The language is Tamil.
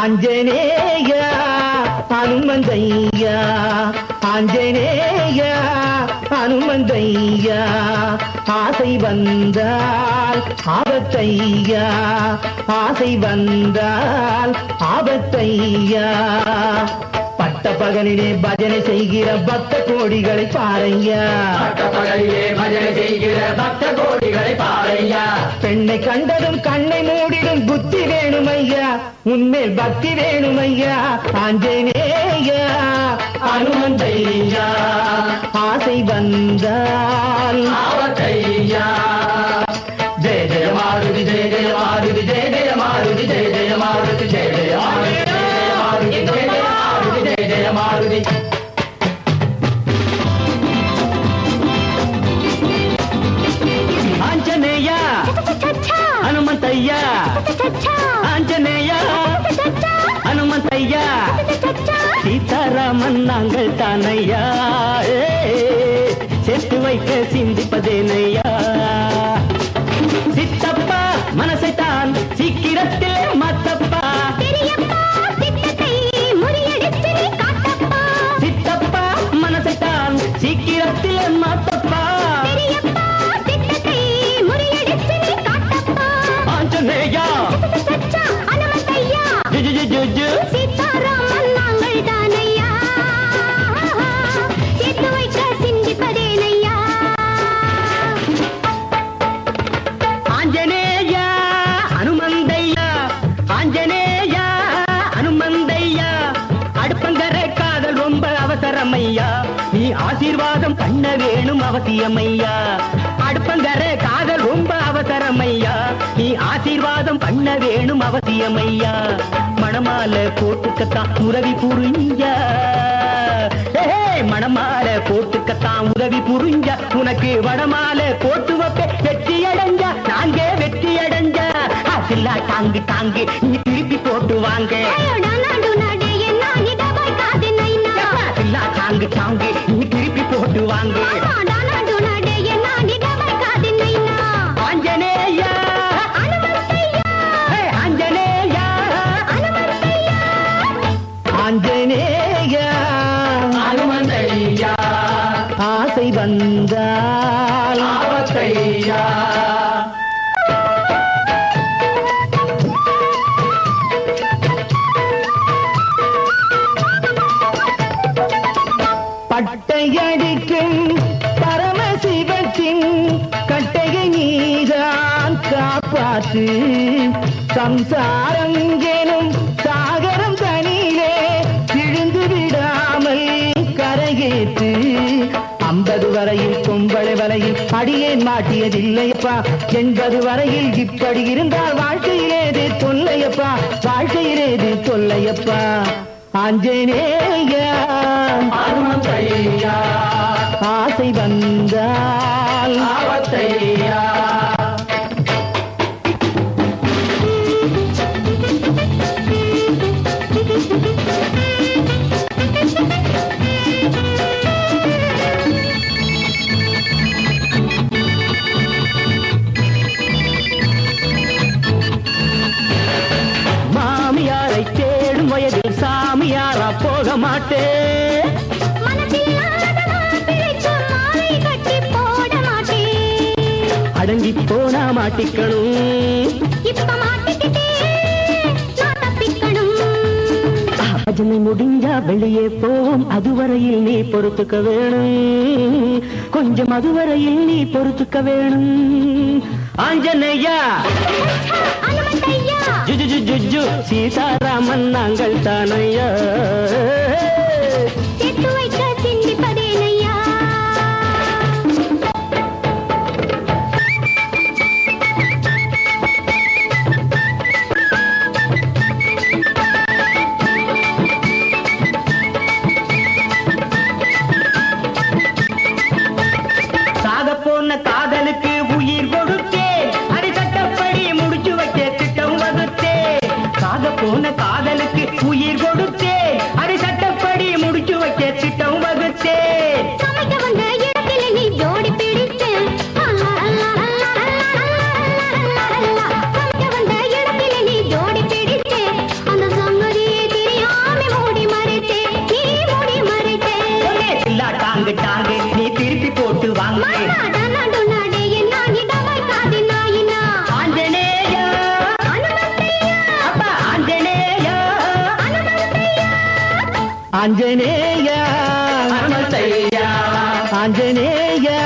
ஆஞ்சநேயா ஹனுமந்தையா ஆஞ்சநேயா ஹனுமந்தையா ஆசை வந்தால் ஆபத்தையா ஆசை வந்தால் ஆபத்தையா பட்ட பகலிலே பஜனை செய்கிற பக்த கோடிகளை பாரையா பகலிலே பஜனை செய்கிற பக்த கோடிகளை பாறையா பெண்ணை கண்டதும் கண்ணை மூடிடும் புத்தி வேணுமையா உன்மேல் பக்தி வேணுமையா ஆஞ்சநேயா அனுமந்தையா ஆசை வந்தால் ஆவத்தையா ஜெய ஜெய மாருதி ஜெய ஜெய மாருதி ஜெய ஜெய மாருதி ஜெய ஜெய மாருதி ஜெய ஜெய மாருதி ஜெய ஜெய மாருதி ஜெய ஜெய மாருதி ஜெய ஜெய மாருதி ஆஞ்சநேயா ஹனுமந்தய்யா ஆஞ்சநேயா ஹனுமந்தய்யா சீதாராமன் நாங்கள் தானையா ஏ, சேர்த்து வைக்க சிந்திப்பதேனையா சித்தப்பா மனசைத்தான் சீக்கிரத்திலே மாத்தப்பா சித்தப்பா மனசைத்தான் சீக்கிரத்திலே மாத்தப்பா ஆஞ்சநேயா ஜு ஜு ஜு ஜு சீதாராமன் நாங்கள் தானையா சேர்த்து வைக்க சிந்திப்பதேனையா ஆஞ்சநேயா அனுமந்தையா ஆஞ்சநேயா அனுமந்தையா அடுப்பங்கர காதல் ரொம்ப அவசரமையா நீ ஆசீர்வாதம் பண்ண வேணும் அவசியமையா அடுப்பங்கர காதல் ரொம்ப அவசரமையா நீ ஆசீர்வாதம் பண்ண வேணும் அவசியமையா மணமால போட்டுக்கத்தான் உதவி புரிஞ்சா ஏஹே, மணமால போட்டுக்கத்தான் உதவி புரிஞ்ச உனக்கு வடமால போட்டு வைப்பே வெற்றி அடைஞ்சா நாங்க வெற்றி அடைஞ்சா அதில்லா தாங்கு தாங்கு நீ திருப்பி போட்டு வாங்க அயோடா நாடு நாடு என்ன நிடபாய் காது நைனா அதில்லா தாங்கு தாங்கு நீ திருப்பி போட்டு வாங்க அயோடா நாடு நாடு என்ன நிடபாய் காது நைனா ஆஞ்சநேயா அனுமந்தையா ஹே, ஆஞ்சநேயா அனுமந்தையா ஆஞ்சநேயா அனுமந்தையா ஆசை வந்தால் ஆவத்தையா பட்டையடிக்கும் பரமசிவத்தின் கட்டையை நீதான் காப்பாற்று சம்சாரம் எனும் சாகரம் தனியிலே விழுந்து விடாமல் கரையேற்று ஐம்பது வரையில் கொம்பளை வரையில் அடியேன் மாட்டியதில்லையப்பா எண்பது வரையில் இப்படி இருந்தால் வாழ்க்கையிலேது தொல்லையப்பா வாழ்க்கையிலேது தொல்லையப்பா ஆஞ்சநேயா அனுமந்தையா ஆசை வந்தால் ஆவத்தையா மாமியாரை தேடும் வயதில் சாமியாரா போக மாட்டேன் மனதில்லாத மாப்பிள்ளைக்கு மாலை கட்டி போட மாட்டேன் அடங்கி போனா மாட்டிக்கணும் இப்ப மாட்டிக்கிட்டே நான் தப்பிக்கணும் பஜனை முடிஞ்சா வெளியே போவோம் அதுவரையில் நீ பொறுத்துக்க வேணும் கொஞ்சம் அதுவரையில் நீ பொறுத்துக்க வேணும் ஆஞ்சநேயா அனுமந்தையா ஜுஜு ஜு ஜுஜு சீதாராமன் நாங்கள் தானையா சேர்த்து வைக்க சிந்திப்பதேனையா சாக போன காதலுக்கு உயிர் கொடுத்தேன் அடித்தட்டப்படி முடிச்சு வைக்க திட்டம் வகுத்தேன் சாக போன காதலுக்கு உயிர் கொடுத்தேன் அடித்தட்டப்படி முடிச்சு வைக்க திட்டம் வகுத்தேன் சமைக்க வந்த இடத்துல நீ ஜோடி பிடிச்சு சமைக்க வந்த இடத்துல நீ ஜோடி பிடிச்சு அந்த சங்கதி మన్నాడ నడు నడయ నాని డవై కాది నాయనా ஆஞ்சநேய హనుమంతయ్య அப்பா ஆஞ்சநேய హనుమంతయ్య ஆஞ்சநேய హనుమంతయ్య ஆஞ்சநேய